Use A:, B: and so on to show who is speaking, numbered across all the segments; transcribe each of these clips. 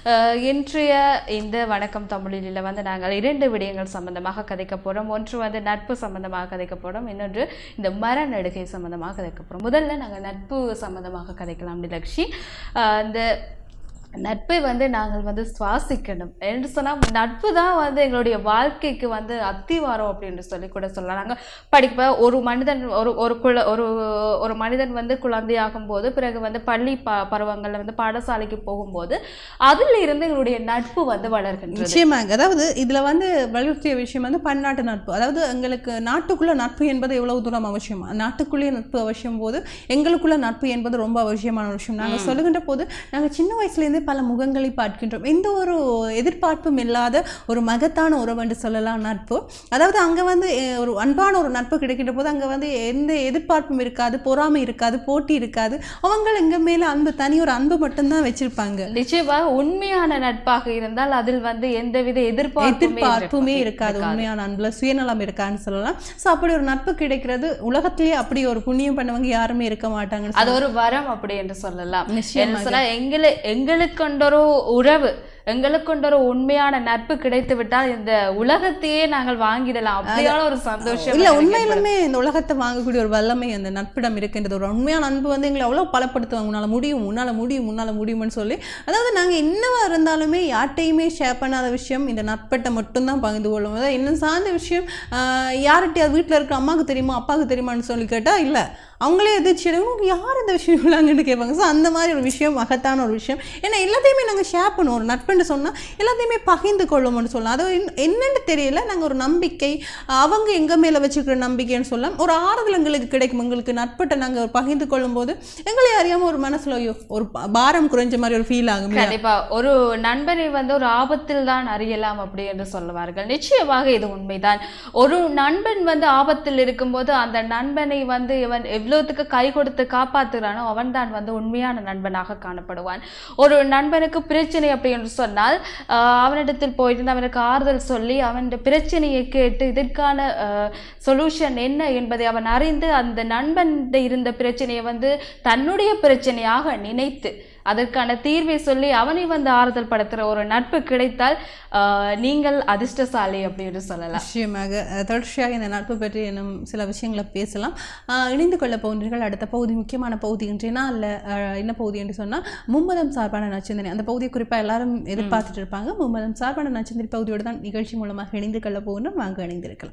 A: அஹ், இன்றைய இந்த வணக்கம் தமிழில் வந்து நாங்கள் இரண்டு விடயங்கள் சம்பந்தமாக கதைக்க போகிறோம் ஒன்று வந்து நட்பு சம்பந்தமாக கதைக்க போகிறோம் இன்னொன்று இந்த மர நடுகை சம்பந்தமாக கதைக்க போகிறோம் முதல்ல நாங்கள் நட்பு சம்பந்தமாக கதைக்கலாம் நிலக்ஷி அஹ், இந்த நட்பை வந்து நாங்கள் வந்து சுவாசிக்கணும் என்று சொன்னால் நட்பு தான் வந்து எங்களுடைய வாழ்க்கைக்கு வந்து அத்திவாரம் அப்படின்னு சொல்லி கூட சொல்லலாம் நாங்கள் படிப்ப ஒரு மனிதன் ஒரு ஒரு குல ஒரு ஒரு மனிதன் வந்து குழந்தையாகும் போது பிறகு வந்து பள்ளி ப பருவங்களில் வந்து பாடசாலைக்கு போகும்போது அதில் இருந்து எங்களுடைய நட்பு வந்து வளர்கின்றது
B: நிச்சயமாக அதாவது இதுல வந்து வலியுறுத்திய விஷயம் வந்து பன்னாட்டு நட்பு அதாவது எங்களுக்கு நாட்டுக்குள்ள நட்பு என்பது எவ்வளவு தூரம் அவசியம் நாட்டுக்குள்ளேயே நட்பு அவசியம் போது எங்களுக்குள்ள நட்பு என்பது ரொம்ப அவசியமான ஒரு விஷயம் நாங்கள் சொல்லுகின்ற போது நாங்கள் சின்ன வயசுலேருந்தே பல முகங்களை பார்க்கின்றோம் எந்த ஒரு எதிர்பார்ப்பும் இல்லாத ஒரு மகத்தான உறவு என்று சொல்லலாம் நட்பு அதாவது அங்க வந்து அஹ், ஒரு அன்பான ஒரு நட்பு கிடைக்கின்ற போது அங்க வந்து எந்த எதிர்பார்ப்பும் இருக்காது பொறாமை இருக்காது போட்டி இருக்காது அவங்க எங்க மேல அன்பு தனி ஒரு அன்பு மட்டும்தான் வச்சிருப்பாங்க
A: நிச்சயமாக உண்மையான நட்பாக இருந்தால் அதில் வந்து எந்தவித எதிர்பார்ப்புமே
B: எதிர்பார்ப்புமே
A: இருக்க-
B: இருக்காது உண்மையான அன்புல சுயநலம் இருக்கான்னு சொல்லலாம் ஸோ அப்படி ஒரு நட்பு கிடைக்கிறது உலகத்திலேயே அப்படி ஒரு புண்ணியம் பண்ணவங்க யாருமே இருக்க மாட்டாங்கன்னு
A: அது ஒரு வரம் அப்படி என்று சொல்லலாம்
B: நிச்சயமாக.
A: என்ன சொன்னா எங்களை எங்களுக்கொண்டொரு உறவு எங்களுக்கொண்டொரு உண்மையான நட்பு கிடைத்து விட்டால் இந்த உலகத்தையே நாங்கள் வாங்கிடலாம் அப்படியான ஒரு சந்தோஷம்
B: இல்ல
A: எனக்கு
B: உண்மையிலுமே இந்த உலகத்தை வாங்கக்கூடிய ஒரு வல்லமை அந்த நட்பிடம் இருக்கின்றது ஒரு உண்மையான அன்பு வந்து எங்களை அவ்வளவு பலப்படுத்துவாங்க உன்னால முடியும் உன்னால முடியும் உன்னால முடியும்னு சொல்லி அதாவது நாங்க என்னவா இருந்தாலுமே யார்ட்டையுமே ஷேர் பண்ணாத விஷயம் இந்த நட்பட்டை மட்டும்தான் பகிர்ந்து கொள்ளும் அதாவது இன்னும் சார்ந்த விஷயம் ஆஹ், யார்கிட்டயாவது வீட்டுல இருக்கிற அம்மாவுக்கு தெரியுமா அப்பாவுக்கு தெரியுமான்னு சொல்லி கேட்டா இல்ல அவங்களே எதிர்த்து உனக்கு யார் இந்த விஷயம் இல்லாங்கன்னு கேட்பாங்க ஸோ அந்த மாதிரி ஒரு விஷயம் மகத்தான ஒரு விஷயம் ஏன்னா எல்லாத்தையுமே நாங்கள் ஷேர் பண்ணுவோம் ஒரு நட்புன்னு சொன்னால் எல்லாத்தையுமே பகிர்ந்து கொள்ளும்னு சொல்லலாம் அது என்ன- என்னன்னு தெரியல நாங்கள் ஒரு நம்பிக்கை அவங்க எங்கள் மேலே வச்சுக்கிற நம்பிக்கைன்னு சொல்லலாம் ஒரு ஆறுதல் எங்களுக்கு கிடைக்கும் எங்களுக்கு நட்பட்டை நாங்கள் பகிர்ந்து கொள்ளும்போது எங்களை அறியாமல் ஒரு மனசுல ஐயோ ஒரு ப- பாரம் குறைஞ்ச மாதிரி ஒரு ஃபீல் ஆகும் இல்லையா?
A: கண்டிப்பா ஒரு நண்பனை வந்து ஒரு ஆபத்தில் தான் அறியலாம் அப்படி என்று சொல்லுவார்கள் நிச்சயமாக இது உண்மைதான் ஒரு நண்பன் வந்து ஆபத்தில் இருக்கும்போது அந்த நண்பனை வந்து இவன் எவ்வளவுத்துக்கு கை கொடுத்து காப்பாத்துறானோ அவன் தான் வந்து உண்மையான நண்பனாக காணப்படுவான் ஒரு நண்பனுக்கு பிரச்சனை அப்படி என்று சொன்னால் ஆஹ் அவனிடத்தில் போயிட்டு அவனுக்கு ஆறுதல் சொல்லி அவன் பிரச்சனையை கேட்டு இதற்கான சொல்யூஷன் என்ன என்பதை அவன் அறிந்து அந்த நண்பன் இருந்த பிரச்சனையை வந்து தன்னுடைய பிரச்சனையாக நினைத்து அதற்கான தீர்வை சொல்லி அவனை வந்து ஆறுதல் படுத்துற ஒரு நட்பு கிடைத்தால் ஆஹ் நீங்கள் அதிர்ஷ்டசாலி அப்படின்னு சொல்லலாம்
B: நிச்சயமாக அஹ், தொடர்ச்சியாக இந்த நட்பு பற்றி இன்னும் சில விஷயங்களை பேசலாம் அஹ், இணைந்து கொள்ள போகின்றீர்கள் அடுத்த பகுதி முக்கியமான பகுதி இன்றைய நாளில் என்ன பகுதி என்று சொன்னால் மும்மதம் சார்பான நச்சந்திரி அந்த பகுதியை குறிப்பாக எல்லாரும் எதிர்பார்த்துட்டு இருப்பாங்க மும்மதம் சார்பான நச்சந்திரி பகுதியோடு தான் நிகழ்ச்சி மூலமாக இணைந்து கொள்ள போகின்றோம் வாங்க இணைந்திருக்கலாம்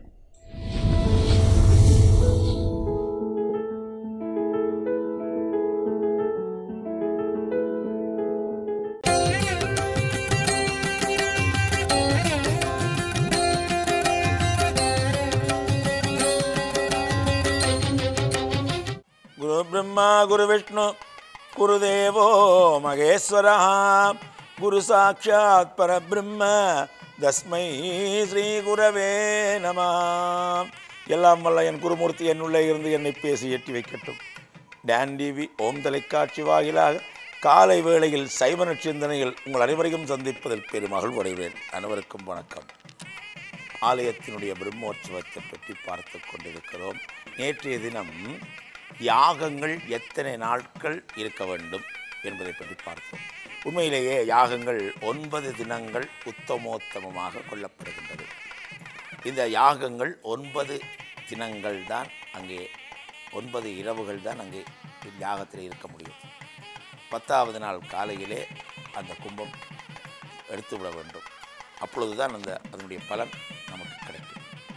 C: குரு பிரம்மா குரு விஷ்ணு குருதேவோ மகேஸ்வர குரு சாட்சாத் பரபிரம்ம தஸ்மை ஸ்ரீ குரவே நம எல்லாம் வல்ல என் குருமூர்த்தி என்னுள்ளே இருந்து என்னை பேசி எட்டி வைக்கட்டும் டான் டிவி ஓம் தொலைக்காட்சி வாயிலாக காலை வேளையில் சைவ சிந்தனையில் உங்கள் அனைவரையும் சந்திப்பதில் பெருமகள் அடைவேன் அனைவருக்கும் வணக்கம் ஆலயத்தினுடைய பிரம்மோற்சவத்தை பற்றி பார்த்து கொண்டிருக்கிறோம் நேற்றைய தினம் யாகங்கள் எத்தனை நாட்கள் இருக்க வேண்டும் என்பதை பற்றி பார்த்தோம் உண்மையிலேயே யாகங்கள் ஒன்பது தினங்கள் உத்தமோத்தமமாக கொள்ளப்படுகின்றது இந்த யாகங்கள் ஒன்பது தினங்கள் தான் அங்கே ஒன்பது இரவுகள் தான் அங்கே யாகத்தில் இருக்க முடியும் பத்தாவது நாள் காலையிலே அந்த கும்பம் எடுத்து விட வேண்டும் அப்பொழுதுதான் அந்த அதனுடைய பலன் நமக்கு கிடைக்கும்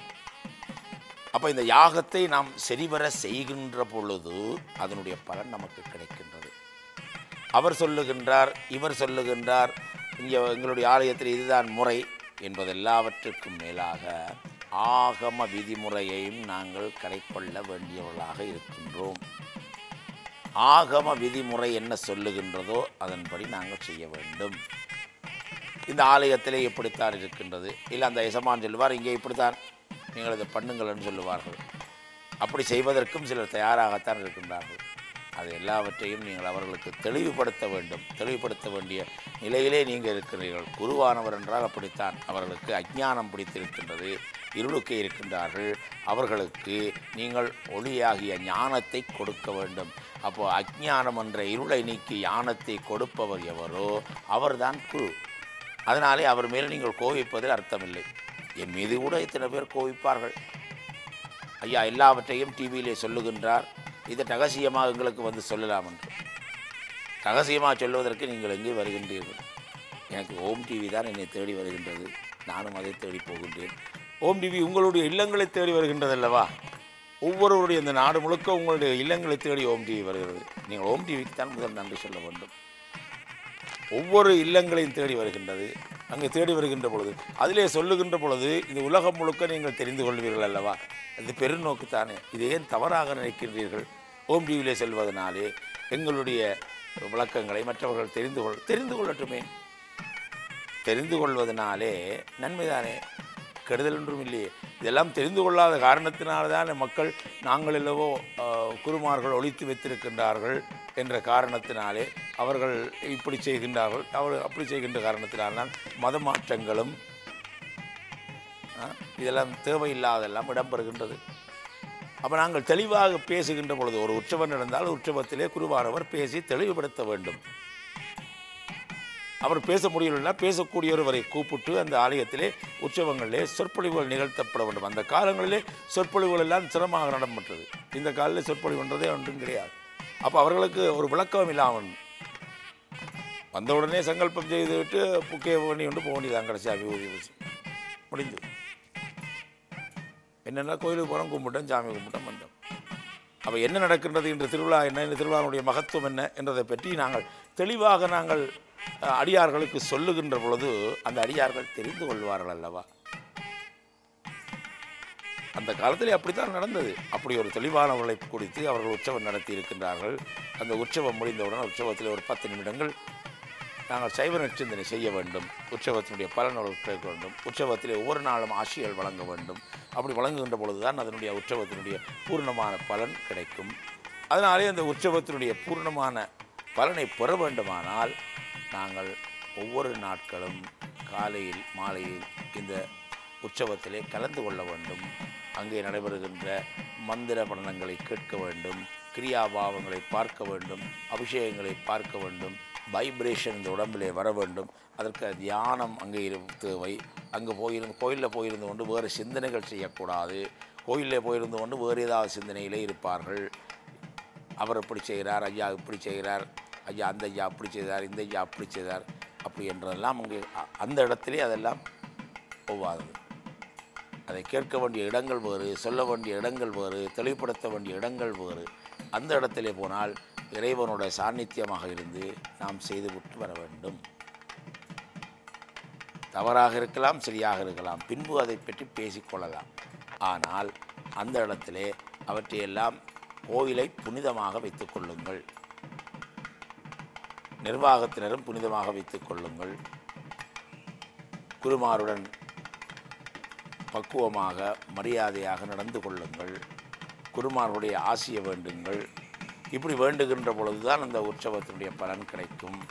C: அப்போ இந்த யாகத்தை நாம் சரிவர செய்கின்ற பொழுது அதனுடைய பலன் நமக்கு கிடைக்கின்றது அவர் சொல்லுகின்றார் இவர் சொல்லுகின்றார் இங்கே எங்களுடைய ஆலயத்தில் இதுதான் முறை என்பதெல்லாவற்றுக்கும் மேலாக ஆகம விதிமுறையையும் நாங்கள் கடைக்கொள்ள வேண்டியவர்களாக இருக்கின்றோம் ஆகம விதிமுறை என்ன சொல்லுகின்றதோ அதன்படி நாங்கள் செய்ய வேண்டும் இந்த ஆலயத்திலே இப்படித்தான் இருக்கின்றது இல்லை அந்த எசமான் சொல்லுவார் இங்கே இப்படித்தான் நீங்கள் இதை பண்ணுங்கள்னு சொல்லுவார்கள் அப்படி செய்வதற்கும் சிலர் தயாராகத்தான் இருக்கின்றார்கள் அது எல்லாவற்றையும் நீங்கள் அவர்களுக்கு தெளிவுபடுத்த வேண்டும் தெளிவுபடுத்த வேண்டிய நிலையிலே நீங்கள் இருக்கிறீர்கள் குருவானவர் என்றால் அப்படித்தான் அவர்களுக்கு அஞ்ஞானம் பிடித்திருக்கின்றது இருளுக்கே இருக்கின்றார்கள் அவர்களுக்கு நீங்கள் ஒளியாகிய ஞானத்தை கொடுக்க வேண்டும் அப்போ அஞ்ஞானம் என்ற இருளை நீக்கி ஞானத்தை கொடுப்பவர் எவரோ அவர்தான் குரு அதனாலே அவர் மேல் நீங்கள் கோபிப்பதில் அர்த்தமில்லை என் மீது கூட இத்தனை பேர் கோபிப்பார்கள் ஐயா எல்லாவற்றையும் டிவியிலே சொல்லுகின்றார் இதை ரகசியமாக எங்களுக்கு வந்து சொல்லலாம் என்று ரகசியமாக சொல்லுவதற்கு நீங்கள் எங்கே வருகின்றீர்கள் எனக்கு ஓம் டிவி தான் என்னை தேடி வருகின்றது நானும் அதை தேடி போகின்றேன் ஓம் டிவி உங்களுடைய இல்லங்களை தேடி வருகின்றது அல்லவா ஒவ்வொருவருடைய இந்த நாடு முழுக்க உங்களுடைய இல்லங்களை தேடி ஓம் டிவி வருகிறது நீங்கள் ஓம் டிவிக்கு தான் முதல் நன்றி சொல்ல வேண்டும் ஒவ்வொரு இல்லங்களையும் தேடி வருகின்றது அங்கே தேடி வருகின்ற பொழுது அதிலே சொல்லுகின்ற பொழுது இந்த உலகம் முழுக்க நீங்கள் தெரிந்து கொள்வீர்கள் அல்லவா அது பெருநோக்கு தானே இது ஏன் தவறாக நினைக்கின்றீர்கள் ஓம் டிவியிலே செல்வதனாலே எங்களுடைய விளக்கங்களை மற்றவர்கள் தெரிந்து கொள் தெரிந்து கொள்ளட்டுமே தெரிந்து கொள்வதனாலே நன்மைதானே கெடுதல் ஒன்றும் இல்லையே இதெல்லாம் தெரிந்து கொள்ளாத காரணத்தினால்தான் மக்கள் நாங்கள் இல்லவோ ஆஹ், குருமார்கள் ஒழித்து வைத்திருக்கின்றார்கள் என்ற காரணத்தினாலே அவர்கள் இப்படி செய்கின்றார்கள் அவர் அப்படி செய்கின்ற காரணத்தினால்தான் மத மாற்றங்களும் ஆ, இதெல்லாம் தேவையில்லாதெல்லாம் இடம்பெறுகின்றது அப்போ நாங்கள் தெளிவாக பேசுகின்ற பொழுது ஒரு உற்சவம் நடந்தால் உற்சவத்திலே குருவானவர் பேசி தெளிவுபடுத்த வேண்டும் அவர் பேச முடியவில்லைன்னா பேசக்கூடிய ஒருவரை கூப்பிட்டு அந்த ஆலயத்திலே உற்சவங்களிலே சொற்பொழிவுகள் நிகழ்த்தப்பட வேண்டும் அந்த காலங்களிலே சொற்பொழிவுகள் எல்லாம் சிரமமாக நடம்பெற்றது இந்த காலில் சொற்பொழிவுன்றதே ஒன்றும் கிடையாது அப்போ அவர்களுக்கு ஒரு விளக்கம் இல்லாமல் வந்த உடனே சங்கல்பம் செய்துவிட்டு புக்கே பண்ணி கொண்டு போக வேண்டியதான் கடைசி அபிபூதி பூசி முடிஞ்சு என்னென்ன கோயிலுக்கு போகிறோம் கும்பிட்டோம் சாமி கும்பிட்டோம் வந்தோம் அப்போ என்ன நடக்கின்றது இன்று திருவிழா என்ன இந்த திருவிழாவுடைய மகத்துவம் என்ன என்றதை பற்றி நாங்கள் தெளிவாக நாங்கள் அஹ், அடியார்களுக்கு சொல்லுகின்ற பொழுது அந்த அடியார்கள் தெரிந்து கொள்வார்கள் அல்லவா அந்த காலத்திலே அப்படித்தான் நடந்தது அப்படி ஒரு தெளிவானவர்களை குறித்து அவர்கள் உற்சவம் நடத்தி இருக்கின்றார்கள் அந்த உற்சவம் முடிந்தவுடன் உற்சவத்தில் ஒரு பத்து நிமிடங்கள் நாங்கள் சைவ நற்சிந்தனை செய்ய வேண்டும் உற்சவத்தினுடைய பலன் அவர்களுக்கு கிடைக்க வேண்டும் உற்சவத்திலே ஒவ்வொரு நாளும் ஆசிகள் வழங்க வேண்டும் அப்படி வழங்குகின்ற பொழுதுதான் அதனுடைய உற்சவத்தினுடைய பூர்ணமான பலன் கிடைக்கும் அதனாலே அந்த உற்சவத்தினுடைய பூர்ணமான பலனை பெற வேண்டுமானால் நாங்கள் ஒவ்வொரு நாட்களும் காலையில் மாலையில் இந்த உற்சவத்திலே கலந்து கொள்ள வேண்டும் அங்கே நடைபெறுகின்ற மந்திர படனங்களை கேட்க வேண்டும் கிரியாபாவங்களை பார்க்க வேண்டும் அபிஷேகங்களை பார்க்க வேண்டும் வைப்ரேஷன் இந்த உடம்பிலே வர வேண்டும் அதற்கு தியானம் அங்கே இரு தேவை அங்கே போயிருந்து கோயிலில் போயிருந்து கொண்டு வேறு சிந்தனைகள் செய்யக்கூடாது கோயிலில் போயிருந்து கொண்டு வேறு ஏதாவது சிந்தனையிலே இருப்பார்கள் அவர் இப்படி செய்கிறார் ஐயா இப்படி செய்கிறார் ஐயா அந்த ஐயா அப்படி செய்தார் இந்த ஐயா அப்படி செய்தார் அப்படி என்றதெல்லாம் அங்கே அ- அந்த இடத்திலே அதெல்லாம் ஒவ்வாதது அதை கேட்க வேண்டிய இடங்கள் வேறு சொல்ல வேண்டிய இடங்கள் வேறு தெளிவுபடுத்த வேண்டிய இடங்கள் வேறு அந்த இடத்திலே போனால் இறைவனோட சாநித்தியமாக இருந்து நாம் செய்து விட்டு வர வேண்டும் தவறாக இருக்கலாம் சரியாக இருக்கலாம் பின்பு அதை பற்றி பேசிக்கொள்ளலாம் ஆனால் அந்த இடத்திலே அவற்றையெல்லாம் கோயிலை புனிதமாக வைத்துக் கொள்ளுங்கள் நிர்வாகத்தினரும் புனிதமாக வைத்துக் கொள்ளுங்கள் குருமாருடன் பக்குவமாக மரியாதையாக நடந்து கொள்ளுங்கள் குருமார்களுடைய ஆசியை வேண்டுங்கள் இப்படி வேண்டுகின்ற பொழுதுதான் அந்த உற்சவத்தினுடைய பலன் கிடைக்கும்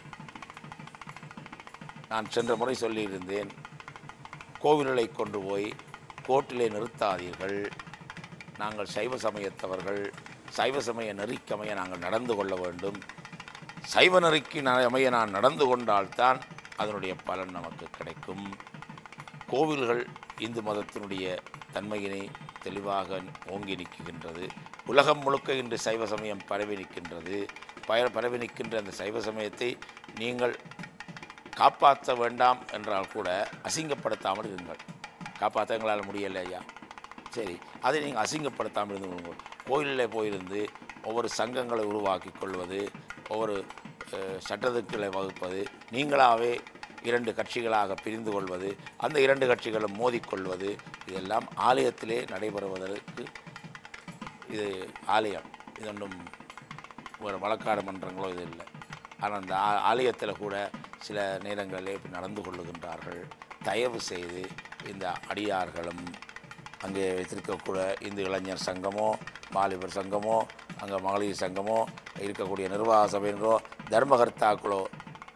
C: நான் சென்ற முறை சொல்லியிருந்தேன் கோவில்களை கொண்டு போய் கோட்டிலே நிறுத்தாதீர்கள் நாங்கள் சைவ சமயத்தவர்கள் சைவ சமய நெறிக்கமைய நாங்கள் நடந்து கொள்ள வேண்டும் சைவ நெறிக்கு ந- அமைய நான் நடந்து கொண்டால்தான் அதனுடைய பலன் நமக்கு கிடைக்கும் கோவில்கள் இந்து மதத்தினுடைய தன்மையினை தெளிவாக ஓங்கி நிற்கின்றது உலகம் முழுக்க இன்று சைவ சமயம் பரவி நிற்கின்றது பய பரவி நிற்கின்ற அந்த சைவ சமயத்தை நீங்கள் காப்பாற்ற வேண்டாம் என்றால் கூட அசிங்கப்படுத்தாமல் இருங்கள் காப்பாற்ற எங்களால் முடியலை ஐயா சரி அதை நீங்கள் அசிங்கப்படுத்தாமல் இருந்து கொள்ளுங்கள் கோயிலில் போயிருந்து ஒவ்வொரு சங்கங்களை உருவாக்கி கொள்வது ஒவ்வொரு அஹ், சட்டத்துக்களை வகுப்பது நீங்களாகவே இரண்டு கட்சிகளாக பிரிந்து கொள்வது அந்த இரண்டு கட்சிகளும் மோதிக்கொள்வது இதெல்லாம் ஆலயத்திலே நடைபெறுவதற்கு இது ஆலயம் இது ஒன்றும் ஒரு வழக்காடு மன்றங்களோ இது இல்லை ஆனால் அந்த ஆ- ஆலயத்தில் கூட சில நேரங்களிலே இப்படி நடந்து கொள்ளுகின்றார்கள் தயவு செய்து இந்த அடியார்களும் அங்கே வைத்திருக்கக்கூட இந்து இளைஞர் சங்கமோ வாலிபர் சங்கமோ அங்கே மகளிர் சங்கமோ இருக்கக்கூடிய நிர்வாக சபையினரோ தர்மகர்த்தாக்களோ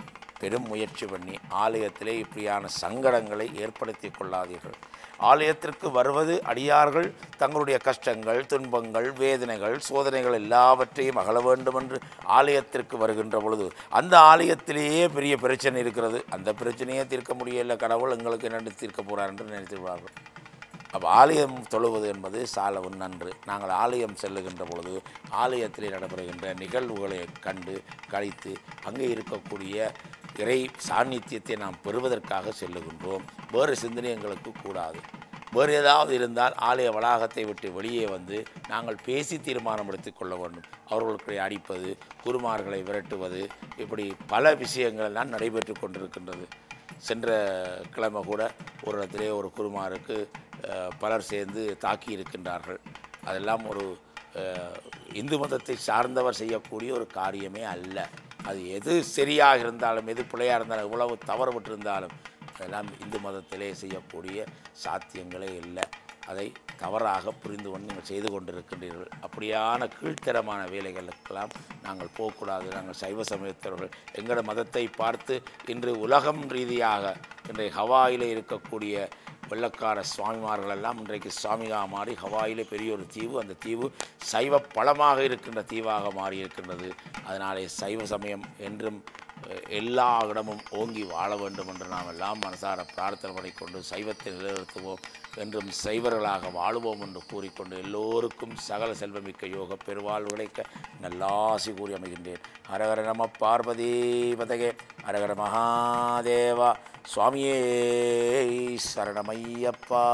C: பெரும் முயற்சி பண்ணி ஆலயத்திலே இப்படியான சங்கடங்களை ஏற்படுத்தி கொள்ளாதீர்கள் ஆலயத்திற்கு வருவது அடியார்கள் தங்களுடைய கஷ்டங்கள் துன்பங்கள் வேதனைகள் சோதனைகள் எல்லாவற்றையும் அகல வேண்டும் என்று ஆலயத்திற்கு வருகின்ற பொழுது அந்த ஆலயத்திலேயே பெரிய பிரச்சனை இருக்கிறது அந்த பிரச்சனையே தீர்க்க முடியல கடவுள் எங்களுக்கு என்ன தீர்க்க போகிறார் என்று நினைத்துள்ளார்கள் அப்போ ஆலயம் தொழுவது என்பது சாலவும் நன்று நாங்கள் ஆலயம் செல்லுகின்ற பொழுது ஆலயத்திலே நடைபெறுகின்ற நிகழ்வுகளை கண்டு கழித்து அங்கே இருக்கக்கூடிய இறை சாநித்தியத்தை நாம் பெறுவதற்காக செல்லுகின்றோம் வேறு சிந்தனை எங்களுக்கு கூடாது வேறு ஏதாவது இருந்தால் ஆலய வளாகத்தை விட்டு வெளியே வந்து நாங்கள் பேசி தீர்மானம் எடுத்துக் கொள்ள வேண்டும் அவர்களுக்கு அடிப்பது குருமார்களை விரட்டுவது இப்படி பல விஷயங்கள் எல்லாம் நடைபெற்று கொண்டிருக்கின்றது சென்ற கிழமை கூட ஒரு இடத்திலே ஒரு குருமாருக்கு அஹ், பலர் சேர்ந்து தாக்கி இருக்கின்றார்கள் அதெல்லாம் ஒரு அஹ், இந்து மதத்தை சார்ந்தவர் செய்யக்கூடிய ஒரு காரியமே அல்ல அது எது சரியாக இருந்தாலும் எது பிழையாக இருந்தாலும் எவ்வளவு தவறு விட்டிருந்தாலும் அதெல்லாம் இந்து மதத்திலே செய்யக்கூடிய சாத்தியங்களே இல்லை அதை தவறாக புரிந்து கொண்டு நீங்கள் செய்து கொண்டிருக்கின்றீர்கள் அப்படியான கீழ்த்தரமான வேலைகளுக்கெல்லாம் நாங்கள் போகக்கூடாது நாங்கள் சைவ சமயத்தவர்கள் எங்களோட மதத்தை பார்த்து இன்று உலகம் ரீதியாக இன்றைய ஹவாயிலே இருக்கக்கூடிய வெள்ளக்கார சுவாமிமார்கள் எல்லாம் இன்றைக்கு சுவாமியாக மாறி ஹவாயிலே பெரிய ஒரு தீவு அந்த தீவு சைவ பலமாக இருக்கின்ற தீவாக மாறி இருக்கின்றது அதனாலே சைவ சமயம் என்றும் அஹ், எல்லா இடமும் ஓங்கி வாழ வேண்டும் என்று நாம் எல்லாம் மனசார பிரார்த்தனை பண்ணிக்கொண்டு சைவத்தை நிலைநிறுத்துவோம் என்றும் சைவர்களாக வாழுவோம் என்று கூறிக்கொண்டு எல்லோருக்கும் சகல செல்வமிக்க யோக பெருவாழ்வு கிடைக்க நல்லாசி கூறி அமைகின்றேன் ஹரஹர நம பார்வதி பதகே ஹரஹர மகாதேவா சுவாமியே சரணமையப்பா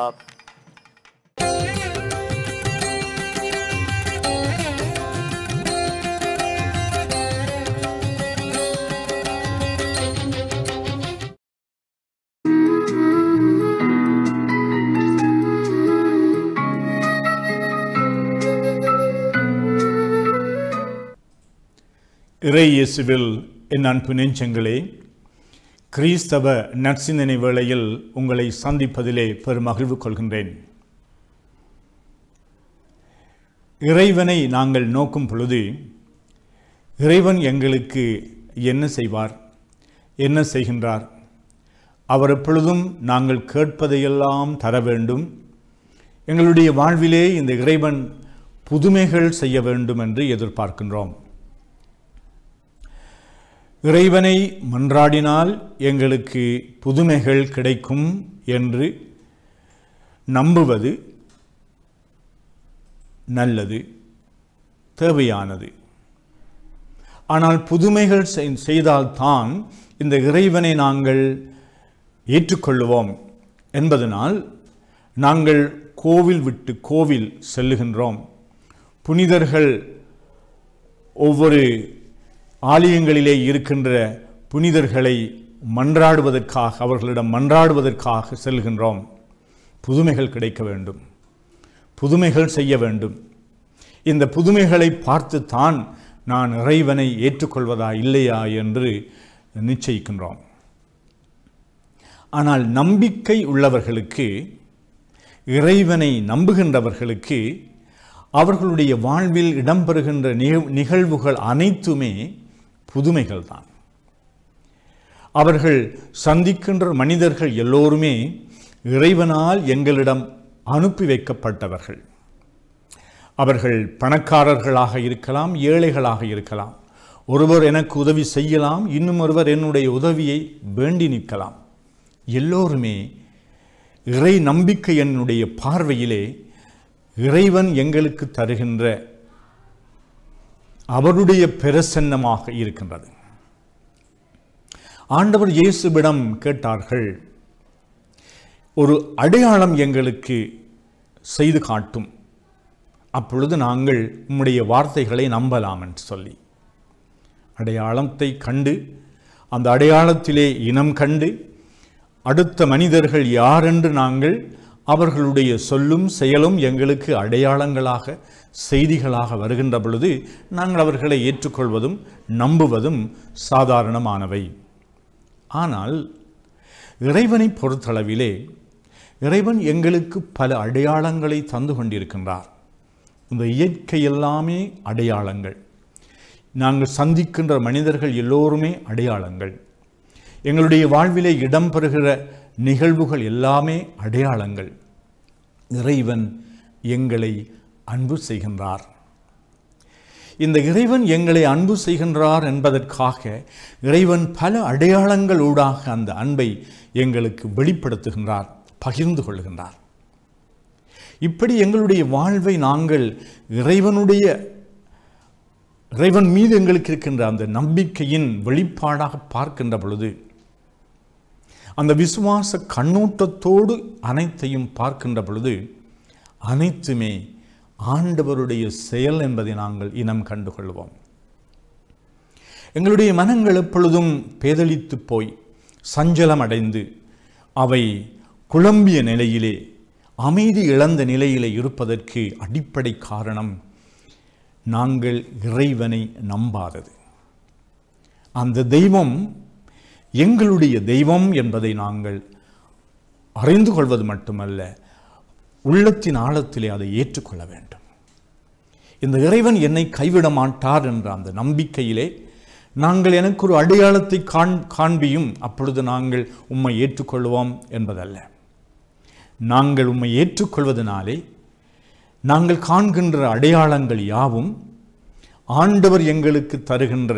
D: இறை இயேசுவில் என் அன்பு நெஞ்சங்களே கிறிஸ்தவ நற்சிந்தனை வேளையில் உங்களை சந்திப்பதிலே பெருமகிழ்வு கொள்கின்றேன் இறைவனை நாங்கள் நோக்கும் பொழுது இறைவன் எங்களுக்கு என்ன செய்வார் என்ன செய்கின்றார் அவர் எப்பொழுதும் நாங்கள் கேட்பதையெல்லாம் தர வேண்டும் எங்களுடைய வாழ்விலே இந்த இறைவன் புதுமைகள் செய்ய வேண்டும் என்று எதிர்பார்க்கின்றோம் இறைவனை மன்றாடினால் எங்களுக்கு புதுமைகள் கிடைக்கும் என்று நம்புவது நல்லது தேவையானது ஆனால் புதுமைகள் செய்- செய்தால்தான் இந்த இறைவனை நாங்கள் ஏற்றுக்கொள்ளுவோம் என்பதனால் நாங்கள் கோவில் விட்டு கோவில் செல்லுகின்றோம் புனிதர்கள் ஒவ்வொரு ஆலயங்களிலே இருக்கின்ற புனிதர்களை மன்றாடுவதற்காக அவர்களிடம் மன்றாடுவதற்காக செல்கின்றோம் புதுமைகள் கிடைக்க வேண்டும் புதுமைகள் செய்ய வேண்டும் இந்த புதுமைகளை பார்த்துத்தான் நான் இறைவனை ஏற்றுக்கொள்வதா இல்லையா என்று நிச்சயிக்கின்றோம் ஆனால் நம்பிக்கை உள்ளவர்களுக்கு இறைவனை நம்புகின்றவர்களுக்கு அவர்களுடைய வாழ்வில் இடம்பெறுகின்ற நிக- நிகழ்வுகள் அனைத்துமே புதுமைகள் தான் அவர்கள் சந்திக்கின்ற மனிதர்கள் எல்லோருமே இறைவனால் எங்களிடம் அனுப்பி வைக்கப்பட்டவர்கள் அவர்கள் பணக்காரர்களாக இருக்கலாம் ஏழைகளாக இருக்கலாம் ஒருவர் எனக்கு உதவி செய்யலாம் இன்னும் ஒருவர் என்னுடைய உதவியை வேண்டி நிற்கலாம் எல்லோருமே இறை நம்பிக்கை என்னுடைய பார்வையிலே இறைவன் எங்களுக்கு தருகின்ற அவருடைய பிரசன்னமாக இருக்கின்றது ஆண்டவர் இயேசுவிடம் கேட்டார்கள் ஒரு அடையாளம் எங்களுக்கு செய்து காட்டும் அப்பொழுது நாங்கள் உம்முடைய வார்த்தைகளை நம்பலாம் என்று சொல்லி அடையாளத்தை கண்டு அந்த அடையாளத்திலே இனம் கண்டு அடுத்த மனிதர்கள் யாரென்று நாங்கள் அவர்களுடைய சொல்லும் செயலும் எங்களுக்கு அடையாளங்களாக செய்திகளாக வருகின்ற பொழுது நாங்கள் அவர்களை ஏற்றுக்கொள்வதும் நம்புவதும் சாதாரணமானவை ஆனால் இறைவனை பொறுத்தளவிலே இறைவன் எங்களுக்கு பல அடையாளங்களை தந்து கொண்டிருக்கின்றார் இந்த இயற்கை எல்லாமே அடையாளங்கள் நாங்கள் சந்திக்கின்ற மனிதர்கள் எல்லோருமே அடையாளங்கள் எங்களுடைய வாழ்விலே இடம்பெறுகிற நிகழ்வுகள் எல்லாமே அடையாளங்கள் இறைவன் எங்களை அன்பு செய்கின்றார் இந்த இறைவன் எங்களை அன்பு செய்கின்றார் என்பதற்காக இறைவன் பல அடையாளங்கள் ஊடாக அந்த அன்பை எங்களுக்கு வெளிப்படுத்துகின்றார் பகிர்ந்து கொள்கின்றார் இப்படி எங்களுடைய வாழ்வை நாங்கள் இறைவனுடைய இறைவன் மீது எங்களுக்கு இருக்கின்ற அந்த நம்பிக்கையின் வெளிப்பாடாக பார்க்கின்ற பொழுது அந்த விசுவாச கண்ணோட்டத்தோடு அனைத்தையும் பார்க்கின்ற பொழுது அனைத்துமே ஆண்டவருடைய செயல் என்பதை நாங்கள் இனம் கண்டுகொள்வோம் எங்களுடைய மனங்கள் எப்பொழுதும் பேதலித்து போய் சஞ்சலம் அடைந்து அவை குழம்பிய நிலையிலே அமைதி இழந்த நிலையிலே இருப்பதற்கு அடிப்படை காரணம் நாங்கள் இறைவனை நம்பாதது அந்த தெய்வம் எங்களுடைய தெய்வம் என்பதை நாங்கள் அறிந்து கொள்வது மட்டுமல்ல உள்ளத்தின் ஆழத்திலே அதை ஏற்றுக்கொள்ள வேண்டும் இந்த இறைவன் என்னை கைவிட மாட்டார் என்ற அந்த நம்பிக்கையிலே நாங்கள் எனக்கு ஒரு அடையாளத்தை காண் காண்பியும் அப்பொழுது நாங்கள் உம்மை ஏற்றுக்கொள்வோம் என்பதல்ல நாங்கள் உம்மை ஏற்றுக்கொள்வதனாலே நாங்கள் காண்கின்ற அடையாளங்கள் யாவும் ஆண்டவர் எங்களுக்கு தருகின்ற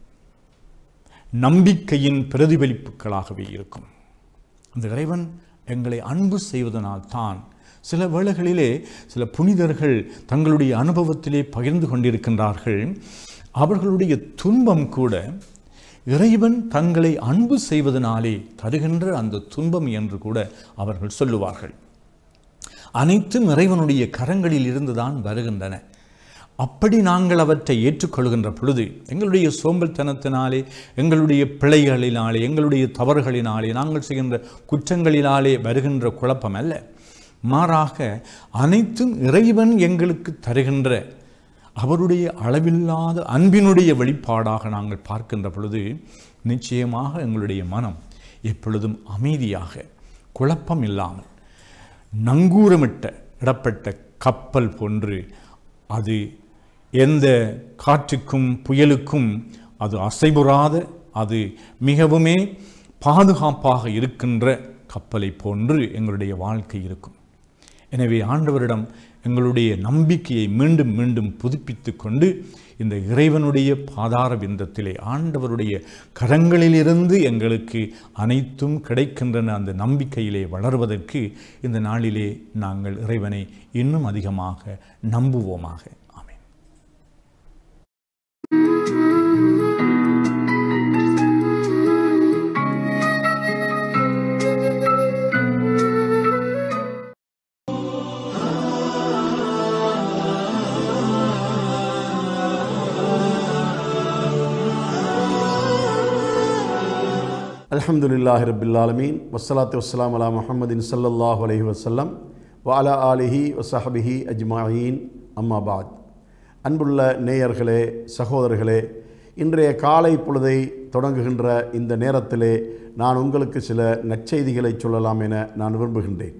D: நம்பிக்கையின் பிரதிபலிப்புகளாகவே இருக்கும் அந்த இறைவன் எங்களை அன்பு செய்வதனால் தான் சில வேளைகளிலே சில புனிதர்கள் தங்களுடைய அனுபவத்திலே பகிர்ந்து கொண்டிருக்கின்றார்கள் அவர்களுடைய துன்பம் கூட இறைவன் தங்களை அன்பு செய்வதனாலே தருகின்ற அந்த துன்பம் என்று கூட அவர்கள் சொல்லுவார்கள் அனைத்தும் இறைவனுடைய கரங்களில் இருந்துதான் வருகின்றன அப்படி நாங்கள் அவற்றை ஏற்றுக்கொள்கின்ற பொழுது எங்களுடைய சோம்பல்தனத்தினாலே எங்களுடைய பிழைகளினாலே எங்களுடைய தவறுகளினாலே நாங்கள் செய்கின்ற குற்றங்களினாலே வருகின்ற குழப்பம் அல்ல மாறாக அனைத்தும் இறைவன் எங்களுக்கு தருகின்ற அவருடைய அளவில்லாத அன்பினுடைய வெளிப்பாடாக நாங்கள் பார்க்கின்ற பொழுது நிச்சயமாக எங்களுடைய மனம் எப்பொழுதும் அமைதியாக குழப்பம் இல்லாமல் நங்கூரமிட்ட இடப்பட்ட கப்பல் போன்று அது எந்த காற்றுக்கும் புயலுக்கும் அது அசைபுறாத அது மிகவுமே பாதுகாப்பாக இருக்கின்ற கப்பலை போன்று எங்களுடைய வாழ்க்கை இருக்கும் எனவே ஆண்டவரிடம் எங்களுடைய நம்பிக்கையை மீண்டும் மீண்டும் புதுப்பித்து கொண்டு இந்த இறைவனுடைய பாதார விந்தத்திலே ஆண்டவருடைய கரங்களிலிருந்து எங்களுக்கு அனைத்தும் கிடைக்கின்றன அந்த நம்பிக்கையிலே வளர்வதற்கு இந்த நாளிலே நாங்கள் இறைவனை இன்னும் அதிகமாக நம்புவோமாக ஆமென்
E: அல்ஹம்துலில்லாஹி ரபில் ஆலமீன் வஸ்ஸலாத்து வஸ்ஸலாம் அலா முஹம்மதின் ஸல்லல்லாஹு அலைஹி வஸல்லம் வ அலா ஆலிஹி வசஹபிஹி அஜ்மாயின் அம்மா பாத் அன்புள்ள நேயர்களே சகோதரர்களே இன்றைய காலை பொழுதை தொடங்குகின்ற இந்த நேரத்திலே நான் உங்களுக்கு சில நற்செய்திகளை சொல்லலாம் என நான் விரும்புகின்றேன்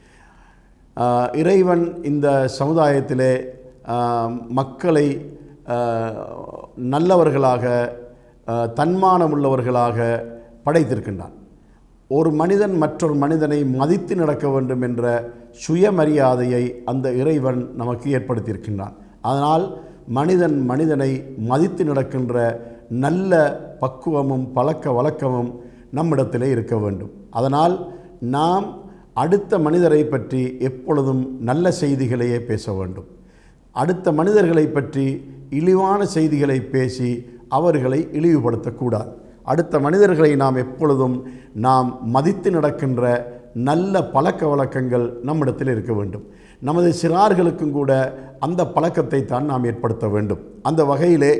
E: ஆஹ் இறைவன் இந்த சமுதாயத்திலே ஆஹ் மக்களை ஆஹ் நல்லவர்களாக ஆஹ் தன்மானமுள்ளவர்களாக படைத்திருக்கின்றான் ஒரு மனிதன் மற்றொரு மனிதனை மதித்து நடக்க வேண்டும் என்ற சுயமரியாதையை அந்த இறைவன் நமக்கு ஏற்படுத்தியிருக்கின்றான் அதனால் மனிதன் மனிதனை மதித்து நடக்கின்ற நல்ல பக்குவமும் பழக்க வழக்கமும் நம்மிடத்திலே இருக்க வேண்டும் அதனால் நாம் அடுத்த மனிதரை பற்றி எப்பொழுதும் நல்ல செய்திகளையே பேச வேண்டும் அடுத்த மனிதர்களை பற்றி இழிவான செய்திகளை பேசி அவர்களை இழிவுபடுத்தக்கூடாது அடுத்த மனிதர்களை நாம் எப்பொழுதும் நாம் மதித்து நடக்கின்ற நல்ல பழக்க வழக்கங்கள் நம்மிடத்தில் இருக்க வேண்டும் நமது சிறார்களுக்கும் கூட அந்த பழக்கத்தை தான் நாம் ஏற்படுத்த வேண்டும் அந்த வகையிலே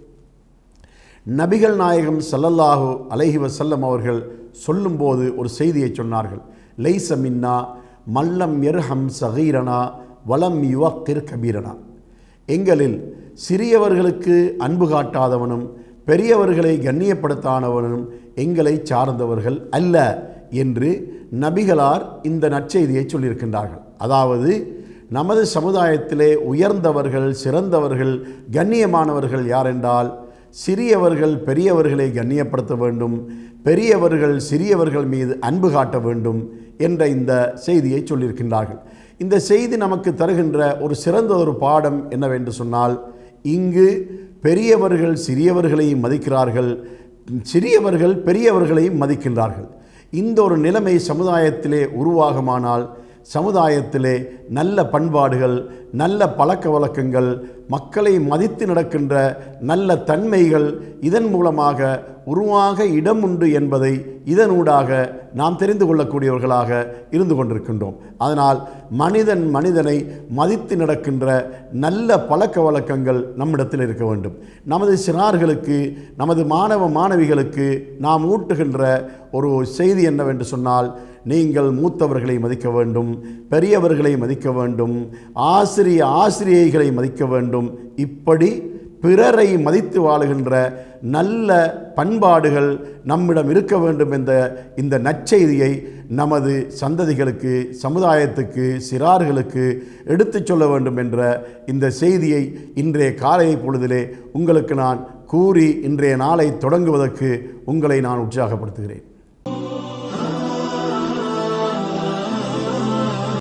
E: நபிகள் நாயகம் ஸல்லல்லாஹு அலைஹி வஸல்லம் அவர்கள் சொல்லும்போது ஒரு செய்தியை சொன்னார்கள் லைச மின்னா மல்லம் எர்ஹம் சகீரனா வலம் யுவக்கிர் கபீரனா எங்களில் சிறியவர்களுக்கு அன்பு காட்டாதவனும் பெரியவர்களை கண்ணியப்படுத்தாதவனும் எங்களை சார்ந்தவர்கள் அல்ல என்று நபிகளார் இந்த நற்செய்தியை சொல்லியிருக்கின்றார்கள் அதாவது நமது சமுதாயத்திலே உயர்ந்தவர்கள் சிறந்தவர்கள் கண்ணியமானவர்கள் யாரென்றால் சிறியவர்கள் பெரியவர்களை கண்ணியப்படுத்த வேண்டும் பெரியவர்கள் சிறியவர்கள் மீது அன்பு காட்ட வேண்டும் என்ற இந்த செய்தியை சொல்லியிருக்கின்றார்கள் இந்த செய்தி நமக்கு தருகின்ற ஒரு சிறந்த ஒரு பாடம் என்னவென்று சொன்னால் இங்கு பெரியவர்கள் சிறியவர்களையும் மதிக்கிறார்கள் சிறியவர்கள் பெரியவர்களையும் மதிக்கின்றார்கள் இந்த ஒரு நிலைமை சமுதாயத்திலே உருவாகுமானால் சமுதாயத்திலே நல்ல பண்பாடுகள் நல்ல பழக்க வழக்கங்கள் மக்களை மதித்து நடக்கின்ற நல்ல தன்மைகள் இதன் மூலமாக உருவாக இடம் உண்டு என்பதை இதனூடாக நாம் தெரிந்து கொள்ளக்கூடியவர்களாக இருந்து கொண்டிருக்கின்றோம் அதனால் மனிதன் மனிதனை மதித்து நடக்கின்ற நல்ல பழக்க வழக்கங்கள் நம்மிடத்தில் இருக்க வேண்டும் நமது சிறார்களுக்கு நமது மாணவ மாணவிகளுக்கு நாம் ஊட்டுகின்ற ஒரு செய்தி என்னவென்று சொன்னால் நீங்கள் மூத்தவர்களை மதிக்க வேண்டும் பெரியவர்களை மதிக்க வேண்டும் ஆசிரிய ஆசிரியைகளை மதிக்க வேண்டும் இப்படி பிறரை மதித்து வாழுகின்ற நல்ல பண்பாடுகள் நம்மிடம் இருக்க வேண்டும் என்ற இந்த நற்செய்தியை நமது சந்ததிகளுக்கு சமுதாயத்துக்கு சிறார்களுக்கு எடுத்துச் சொல்ல வேண்டும் என்ற இந்த செய்தியை இன்றைய காலை பொழுதிலே உங்களுக்கு நான் கூறி இன்றைய நாளை தொடங்குவதற்கு உங்களை நான் உற்சாகப்படுத்துகிறேன்